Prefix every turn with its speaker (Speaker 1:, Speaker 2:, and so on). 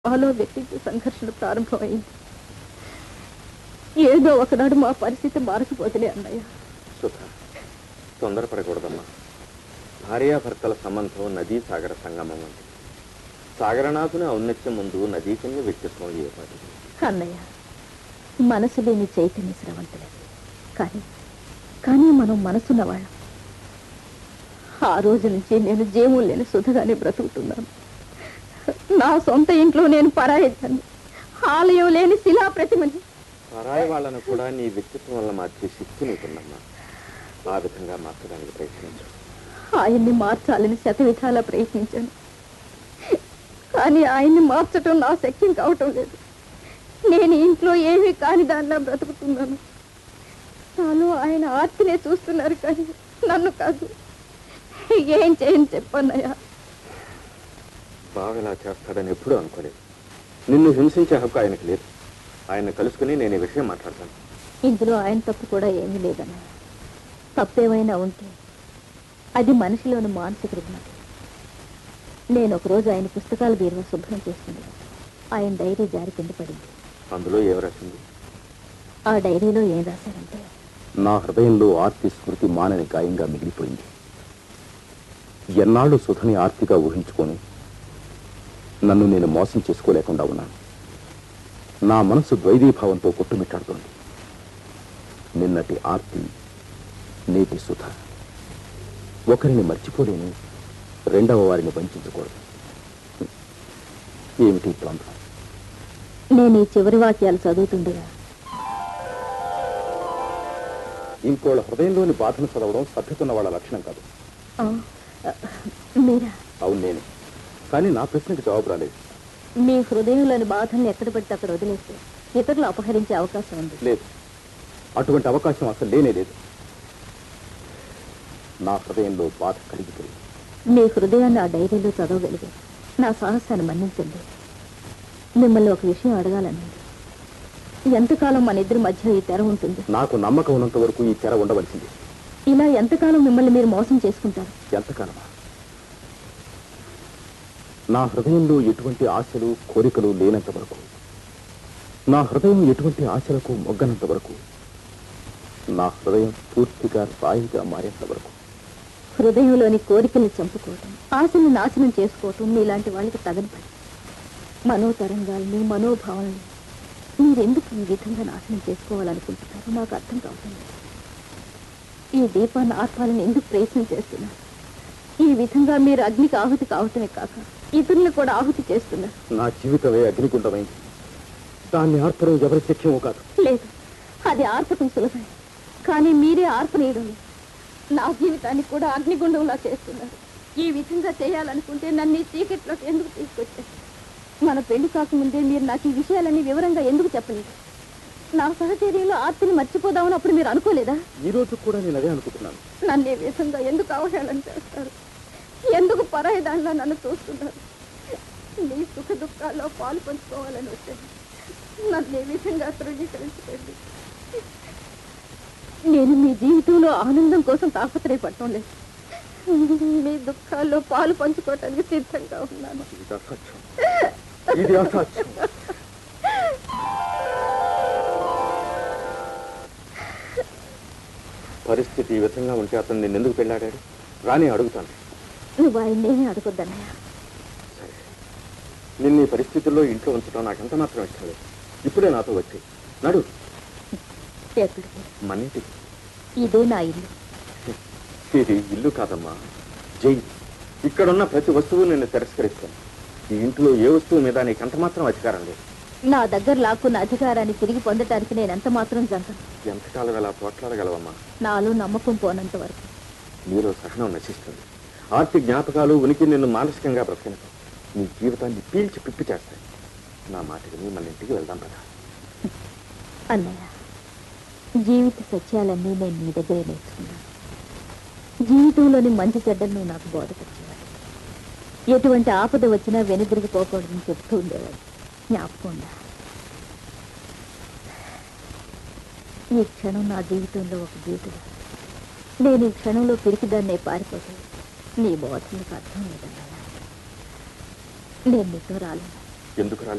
Speaker 1: మాలో వ్యక్తిత్వ సంఘర్షణ ప్రారంభమైంది ఏదో ఒకనాడు మా పరిస్థితి మారకపోతలే అన్నయ్య
Speaker 2: సుధ తొందరపడకూడదమ్మా భార్యాభర్తల సంబంధం నదీ సాగర సంగమం వంటి సాగరనాథుని ఔన్నత్యం ముందు నదీ కన్య వ్యక్తిత్వం ఏపాటి
Speaker 1: అన్నయ్య మనసు లేని చైతన్య స్రవంతులది కానీ కానీ మనం మనసున్న వాళ్ళం ఆ రోజు నుంచి నేను జీవం లేని సుధగానే బ్రతుకుతున్నాను నా సొంత ఇంట్లో నేను పరాయిద్దాన్ని ఆలయం లేని శిలా ప్రతిమని
Speaker 2: పరాయి వాళ్ళను కూడా నీ వ్యక్తిత్వం వల్ల మార్చే శక్తి నీకుందమ్మా ఆ విధంగా మార్చడానికి ప్రయత్నించు
Speaker 1: ఆయన్ని మార్చాలని శతవిధాలా ప్రయత్నించాను కానీ ఆయన్ని మార్చటం నా శక్యం కావటం లేదు నేను ఇంట్లో ఏమీ కాని దానిలా బ్రతుకుతున్నాను నాలో ఆయన ఆర్తినే చూస్తున్నారు కానీ నన్ను కాదు ఏం చేయని చెప్పన్నయ్యా
Speaker 2: బావ ఇలా చేస్తాడని ఎప్పుడూ అనుకోలేదు నిన్ను హింసించే హక్కు ఆయనకు లేదు ఆయన కలుసుకుని నేను ఈ విషయం మాట్లాడతాను
Speaker 1: ఇందులో ఆయన తప్పు కూడా ఏమీ లేదన్నయ్య తప్పేమైనా ఉంటే అది మనిషిలోని మానసిక రుగ్మత నేను ఒకరోజు ఆయన పుస్తకాల బీరువా శుభ్రం చేస్తుంది ఆయన డైరీ జారి కింద పడింది
Speaker 2: అందులో ఏం రాసింది
Speaker 1: ఆ డైరీలో ఏం రాశారంటే
Speaker 3: నా హృదయంలో ఆర్తి స్మృతి మానని గాయంగా మిగిలిపోయింది ఎన్నాళ్ళు సుధని ఆర్తిగా ఊహించుకొని నన్ను నేను మోసం చేసుకోలేకుండా ఉన్నాను నా మనసు ద్వైదీభావంతో కొట్టుమిట్టాడుతోంది నిన్నటి ఆర్తి నేటి సుధ ఒకరిని మర్చిపోలేను రెండవ వారిని వంచకూడదు ఏమిటి ఈ ద్వంద్వం
Speaker 1: నేను ఈ చివరి వాక్యాలు చదువుతుండగా
Speaker 3: ఇంకోళ్ళ హృదయంలోని బాధను చదవడం సభ్యతున్న వాళ్ళ లక్షణం కాదు
Speaker 1: ఆ, మీరా
Speaker 3: అవును నేనే కానీ నా ప్రశ్నకి జవాబు రాలేదు
Speaker 1: మీ హృదయంలోని బాధల్ని ఎక్కడ పడితే అక్కడ వదిలేస్తే ఇతరులు అపహరించే అవకాశం ఉంది
Speaker 3: లేదు అటువంటి అవకాశం అసలు లేనే లేదు నా హృదయంలో బాధ కలిగిపోయింది
Speaker 1: మీ హృదయాన్ని ఆ డైరీలో చదవగలిగారు నా సాహసాన్ని మన్నించండి మిమ్మల్ని ఒక విషయం అడగాలని ఎంతకాలం మన ఇద్దరి మధ్య ఈ తెర ఉంటుంది
Speaker 3: నాకు నమ్మకం ఉన్నంత వరకు ఈ తెర ఉండవలసింది
Speaker 1: ఇలా ఎంతకాలం మిమ్మల్ని మీరు మోసం చేసుకుంటారు
Speaker 3: ఎంతకాలమా నా హృదయంలో ఎటువంటి ఆశలు కోరికలు లేనంత వరకు నా హృదయం ఎటువంటి ఆశలకు మొగ్గనంత వరకు నా హృదయం పూర్తిగా రాయిగా మారేంత వరకు
Speaker 1: హృదయంలోని కోరికల్ని చంపుకోవటం ఆశని నాశనం చేసుకోవటం మీలాంటి వాళ్ళకి తగని పని మనోతరంగాల్ని మనోభావాల్ని మీరెందుకు ఈ విధంగా నాశనం చేసుకోవాలనుకుంటున్నారో నాకు అర్థం కావటం లేదు ఈ దీపాన్ని ఆర్పాలని ఎందుకు ప్రయత్నం చేస్తున్నారు ఈ విధంగా మీరు అగ్నికి ఆహుతి కావటమే కాక ఇతరులను కూడా ఆహుతి చేస్తున్నారు
Speaker 3: నా జీవితమే అగ్నిగుండమైంది దాన్ని ఆర్పడం ఎవరి శక్యమో కాదు
Speaker 1: లేదు అది ఆర్పటం సులభం కానీ మీరే ఆర్పనీయడం లేదు. నా జీవితాన్ని కూడా అగ్నిగుండంలా చేస్తున్నారు ఈ విధంగా చేయాలనుకుంటే నన్ను ఈ చీకట్లోకి ఎందుకు తీసుకొచ్చారు మన పెళ్లి కాకముందే మీరు నాకు ఈ విషయాలన్నీ వివరంగా ఎందుకు చెప్పలేదు నా సహచర్యంలో ఆర్తిని మర్చిపోదామని అప్పుడు మీరు అనుకోలేదా
Speaker 3: ఈ రోజు కూడా నేను అదే అనుకుంటున్నాను
Speaker 1: నన్ను ఈ విధంగా ఎందుకు అవహేళన చేస్తారు ఎందుకు పరాయి దానిలో నన్ను చూస్తున్నారు నీ సుఖ దుఃఖాల్లో పాలు పంచుకోవాలని వచ్చాను నన్ను ఈ విధంగా తృణీకరించకండి నేను మీ జీవితంలో ఆనందం కోసం తాపత్రయపడటం లేదు మీ దుఃఖాల్లో పాలు పంచుకోవటానికి సిద్ధంగా ఉన్నాను
Speaker 3: ఇది అసత్యం ఇది అసత్యం
Speaker 2: పరిస్థితి ఈ విధంగా ఉంటే అతను నిన్ను ఎందుకు పెళ్ళాడాడు రాని అడుగుతాను
Speaker 1: నువ్వు ఆయన్నేమీ అడగొద్దన్నయ్య
Speaker 2: సరే నిన్ను ఈ పరిస్థితుల్లో ఇంట్లో ఉంచడం నాకు ఎంత మాత్రం ఇష్టం లేదు ఇప్పుడే నాతో వచ్చి నడు
Speaker 1: ఎక్కడికి
Speaker 2: మన ఇంటికి
Speaker 1: ఇదే నా ఇల్లు
Speaker 2: ఇది ఇల్లు కాదమ్మా జైలు ఇక్కడున్న ప్రతి వస్తువు నిన్ను తిరస్కరిస్తాను ఈ ఇంట్లో ఏ వస్తువు మీద నీకు ఎంత మాత్రం అధికారం లేదు
Speaker 1: నా దగ్గర లాక్కున్న అధికారాన్ని తిరిగి పొందటానికి నేను ఎంత మాత్రం జంకను
Speaker 2: ఎంతకాలం ఎలా పోట్లాడగలవమ్మా
Speaker 1: నాలో నమ్మకం పోనంత వరకు
Speaker 2: నీలో సహనం నశిస్తుంది ఆర్తి జ్ఞాపకాలు ఉనికి నిన్ను మానసికంగా బ్రతకనివ్వవు. నీ జీవితాన్ని పీల్చి పిప్పి చేస్తాయి నా మాట విని మన ఇంటికి వెళ్దాం కదా
Speaker 1: అన్నయ్య జీవిత సత్యాలన్నీ నేను నీ దగ్గరే నేర్చుకున్నాను జీవితంలోని మంచి చెడ్డలు నువ్వు నాకు బోధపరిచేవాడు ఎటువంటి ఆపద వచ్చినా వెనుదిరిగి పోకూడదని చెప్తూ ఉండేవాడు జ్ఞాపకం ఉందా ఈ క్షణం నా జీవితంలో ఒక గీటుగా నేను ఈ క్షణంలో పిరికిదాన్నే పారిపోతే నీ బోధ నీకు అర్థం లేదన్నయ్య నేను నీతో రాలేను
Speaker 2: ఎందుకు రాలేదు